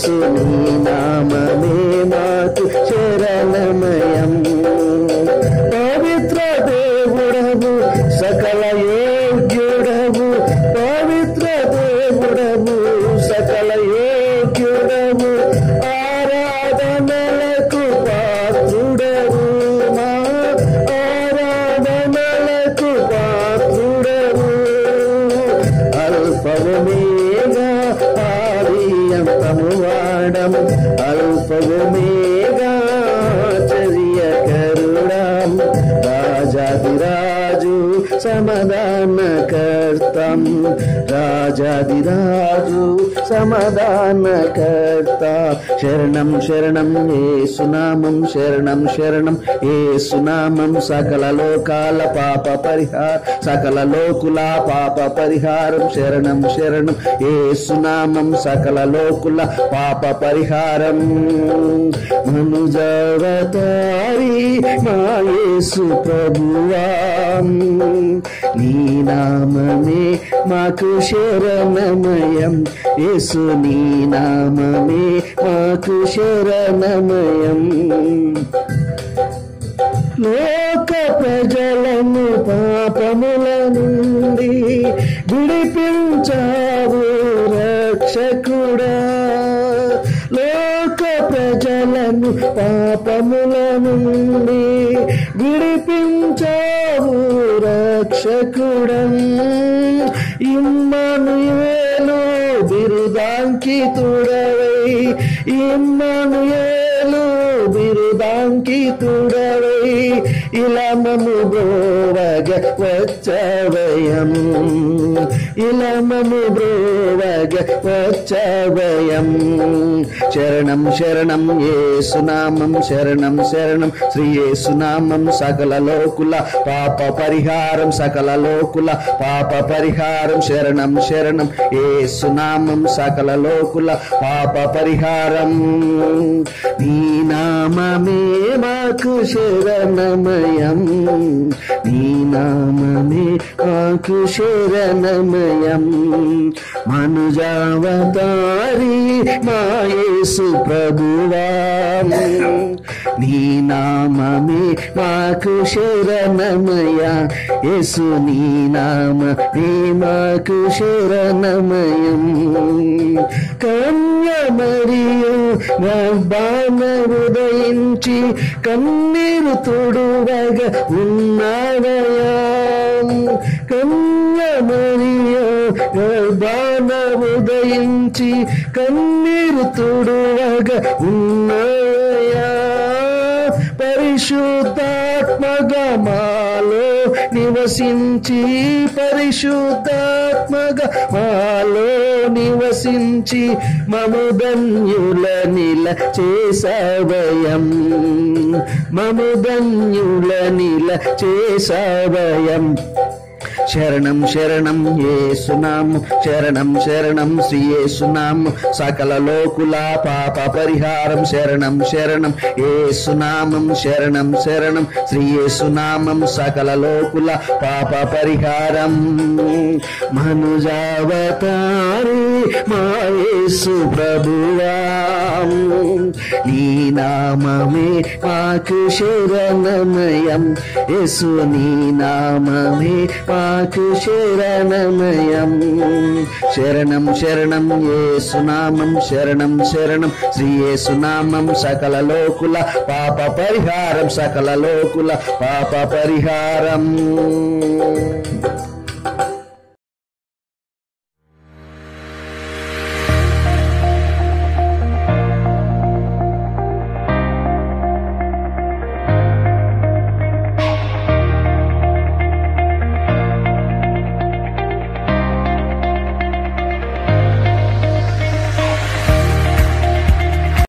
యేసు నీ నామమే మాకు శరణమయం పవిత్ర దేవుడవు సకల యోగ్యుడవు పవిత్ర దేవుడవు సకల యోగ్యుడవు ఆరాధనలకు పాత్రుడవు మా ఆరాధనలకు పాత్రుడవు అల్పవుమేగా ఆది అంతము వాడం అల్పవుమేగా చర్య కరుణం రాజాదిరాజు సమాధానకర్తం రాజాదిరాజు సమాధానకర్త శరణం శరణం ఏ సునామం శరణం శరణం ఏ సునామం సకల లోకాల పాప పరిహార సకల లోకుల పాప పరిహారం శరణం శరణం ఏ సునామం సకల లోకుల పాప పరిహారం మనుజవతారి మాయేసు ప్రభువా నీ నామమే మాకు శరణమయం యేసు నీ నామమే మాకు శరణమయం లోక ప్రజలను పాపముల నుండి విడిపించావు రక్షకుడా లోక ప్రజలను పాపముల నుండి విడిపించావు రక్షకుడం ఇమ్మనుయేలు బిరుదాంకితుడవై ఇమ్మనుయేలు బిరుదాంకితుడవై ఇలమము బ్రోవగ వచ్చవయం ఇలమము బ్రోవగ వచ్చవయం శరణం శరణం ఏసునామం శరణం శరణం శ్రీ ఏసునామం సకల లోకుల పాప పరిహారం సకల లోకుల పాప పరిహారం శరణం శరణం ఏసునామం సకల లోకుల పాప పరిహారం నీ నామమే మాకు శరణమయం నీ నామమే మాకు శరణమయం మనుజావతారి మాయేసు ప్రభువా నీ నామమే మాకు శరణమయ యేసు నీ నామమే మాకు శరణమయం కన్య మరియు గర్భాన ఉదయించి కన్నీరు తొడువగా ఉన్నాడయా కన్య మరియు గర్భాన ఉదయించి కన్నీరు తొడువగా ఉన్నాయా పరిశుద్ధాత్మగా మాలో నివసించి పరిశుద్ధాత్మగా మాలో నివసించి మము ధన్యుల నిల చేసవయం మము ధన్యుల నిల చేసవయం శరణం శరణం ఏసునాము శరణం శరణం శ్రీ ఏసునాము సకల లోకుల పాప పరిహారం శరణం శరణం ఏసునామం శరణం శరణం శ్రీ ఏసునామం సకల లోకుల పాప పరిహారం మనుజావతారి మా యేసు ప్రభువా నీ నామమే మాకు శరణమయం యేసు నీ నామమే మాకు శరణమయం శరణం శరణం యేసునామం శరణం శరణం శ్రీ యేసునామం సకల లోకుల పాప పరిహారం సకల లోకుల పాప పరిహారం